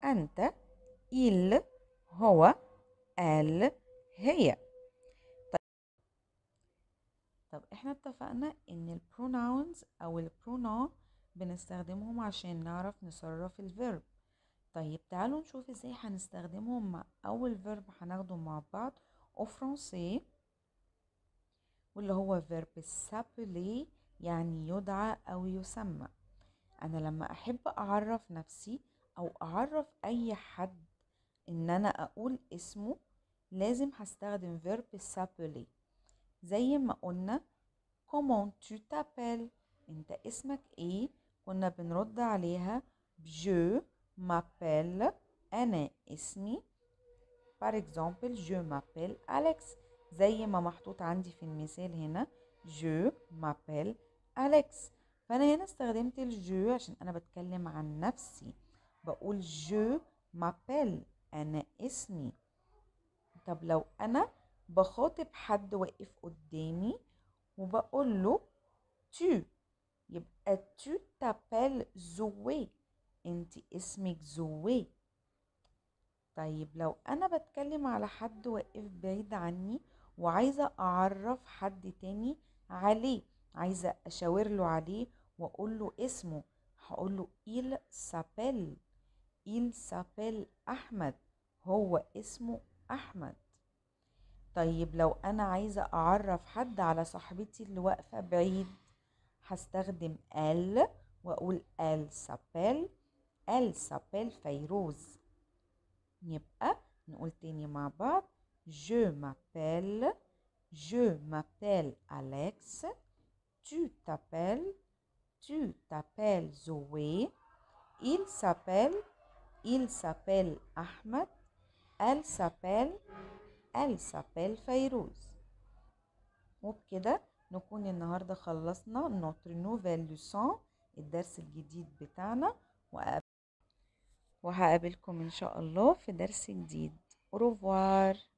أنت il هو elle هي طب احنا اتفقنا ان البروناونز او البرونون بنستخدمهم عشان نعرف نصرف الفيرب طيب تعالوا نشوف ازاي هنستخدمهم مع اول فيرب هناخده مع بعض او فرونسي واللي هو فيرب سابلي يعني يدعى او يسمى انا لما احب اعرف نفسي او اعرف اي حد ان انا اقول اسمه لازم هستخدم فيرب سابلي زي ما قلنا comment tu t'appelles انت اسمك ايه كنا بنرد عليها je m'appelle انا اسمي par exemple je m'appelle Alex زي ما محطوط عندي في المثال هنا je m'appelle Alex فانا هنا استخدمت الجو عشان انا بتكلم عن نفسي بقول je m'appelle انا اسمي طب لو انا بخاطب حد واقف قدامي وبقول له tu يبقى tu t'appelles زوي انت اسمك زوي طيب لو انا بتكلم على حد واقف بعيد عني وعايزة اعرف حد تاني عليه عايزة اشاور له عليه واقول له اسمه هقول له il s'appelle il s'appelle احمد هو اسمه احمد طيب لو انا عايزة اعرف حد على صاحبتي اللي واقفة بعيد هستخدم ال واقول ال سابيل ال سابيل فيروز يبقى نقول تاني مع بعض je m'appelle je m'appelle Alex tu t'appelles tu t'appelles Zoé il s'appelle il s'appelle Ahmed elle s'appelle elle s'appelle فيروز وبكده نكون النهاردة خلصنا نوتر نوفيل لوسون الدرس الجديد بتاعنا وهقابلكم إن شاء الله في درس جديد أوروفوار